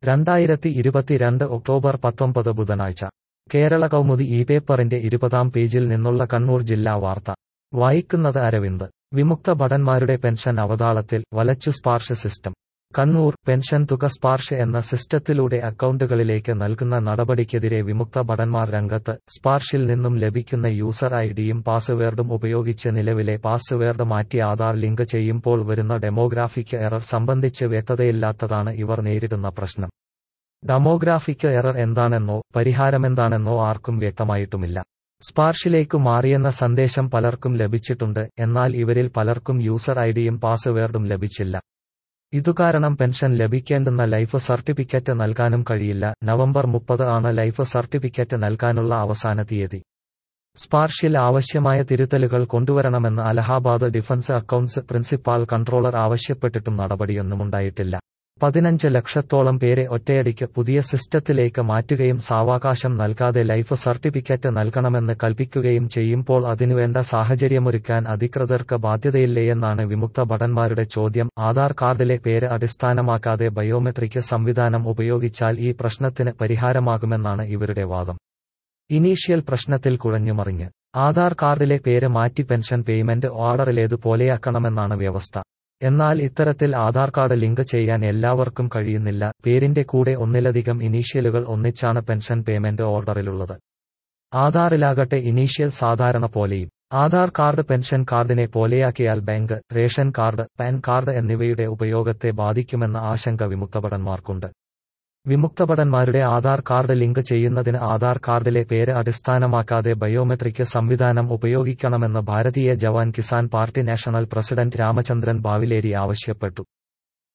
രണ്ടായിരത്തി ഇരുപത്തിരണ്ട് ഒക്ടോബർ പത്തൊമ്പത് ബുധനാഴ്ച കേരള കൗമുദി ഈ പേപ്പറിന്റെ ഇരുപതാം പേജിൽ നിന്നുള്ള കണ്ണൂർ ജില്ലാ വാർത്ത വായിക്കുന്നത് അരവിന്ദ് വിമുക്ത ഭടന്മാരുടെ പെൻഷൻ അവതാളത്തിൽ വലച്ചു സ്പാർശ സിസ്റ്റം കണ്ണൂർ പെൻഷൻ തുക സ്പാർശ എന്ന സിസ്റ്റത്തിലൂടെ അക്കൗണ്ടുകളിലേക്ക് നൽകുന്ന നടപടിക്കെതിരെ വിമുക്ത ഭടന്മാർ രംഗത്ത് സ്പാർഷിൽ നിന്നും ലഭിക്കുന്ന യൂസർ ഐഡിയും പാസ്വേഡും ഉപയോഗിച്ച് നിലവിലെ പാസ്വേഡ് മാറ്റി ആധാർ ലിങ്ക് ചെയ്യുമ്പോൾ വരുന്ന ഡെമോഗ്രാഫിക് എറർ സംബന്ധിച്ച് വ്യക്തതയില്ലാത്തതാണ് ഇവർ നേരിടുന്ന പ്രശ്നം ഡെമോഗ്രാഫിക് എറർ എന്താണെന്നോ പരിഹാരമെന്താണെന്നോ ആർക്കും വ്യക്തമായിട്ടുമില്ല സ്പാർഷിലേക്ക് മാറിയെന്ന സന്ദേശം പലർക്കും ലഭിച്ചിട്ടുണ്ട് എന്നാൽ ഇവരിൽ പലർക്കും യൂസർ ഐഡിയും പാസ്വേഡും ലഭിച്ചില്ല ഇതുകാരണം പെൻഷൻ ലഭിക്കേണ്ടുന്ന ലൈഫ് സർട്ടിഫിക്കറ്റ് നൽകാനും കഴിയില്ല നവംബർ മുപ്പത് ആണ് ലൈഫ് സർട്ടിഫിക്കറ്റ് നൽകാനുള്ള അവസാന തീയതി സ്പാർഷിൽ ആവശ്യമായ തിരുത്തലുകൾ കൊണ്ടുവരണമെന്ന് Allahabad defence accounts principal controller ആവശ്യപ്പെട്ടിട്ടും നടപടിയൊന്നുമുണ്ടായിട്ടില്ല പതിനഞ്ച് ലക്ഷത്തോളം പേരെ ഒറ്റയടിക്ക് പുതിയ സിസ്റ്റത്തിലേക്ക് മാറ്റുകയും സാവകാശം നൽകാതെ ലൈഫ് സർട്ടിഫിക്കറ്റ് നൽകണമെന്ന് കൽപ്പിക്കുകയും ചെയ്യുമ്പോൾ അതിനുവേണ്ട സാഹചര്യമൊരുക്കാൻ അധികൃതർക്ക് ബാധ്യതയില്ലേയെന്നാണ് വിമുക്ത ഭടന്മാരുടെ ചോദ്യം ആധാർ കാർഡിലെ പേര് അടിസ്ഥാനമാക്കാതെ ബയോമെട്രിക് സംവിധാനം ഉപയോഗിച്ചാൽ ഈ പ്രശ്നത്തിന് പരിഹാരമാകുമെന്നാണ് ഇവരുടെ വാദം ഇനീഷ്യൽ പ്രശ്നത്തിൽ കുഴഞ്ഞുമറിഞ്ഞ് ആധാർ കാർഡിലെ പേര് മാറ്റി പെൻഷൻ പേയ്മെന്റ് ഓർഡറിലേതുപോലെയാക്കണമെന്നാണ് വ്യവസ്ഥ എന്നാൽ ഇത്തരത്തിൽ ആധാർ കാർഡ് ലിങ്ക് ചെയ്യാൻ എല്ലാവർക്കും കഴിയുന്നില്ല പേരിന്റെ കൂടെ ഒന്നിലധികം ഇനീഷ്യലുകൾ ഒന്നിച്ചാണ് പെൻഷൻ പേയ്മെന്റ് ഓർഡറിലുള്ളത് ആധാറിലാകട്ടെ ഇനീഷ്യൽ സാധാരണ പോലെയും ആധാർ കാർഡ് പെൻഷൻ കാർഡിനെ പോലെയാക്കിയാൽ bank ration card PAN card എന്നിവയുടെ ഉപയോഗത്തെ ബാധിക്കുമെന്ന ആശങ്ക വിമുക്തഭടന്മാർക്കുണ്ട് വിമുക്തഭടന്മാരുടെ ആധാർ കാർഡ് ലിങ്ക് ചെയ്യുന്നതിന് ആധാർ കാർഡിലെ പേര് അടിസ്ഥാനമാക്കാതെ ബയോമെട്രിക് സംവിധാനം ഉപയോഗിക്കണമെന്ന് Bharatiya Jawan Kisan party national president Ramachandran Bavileri ആവശ്യപ്പെട്ടു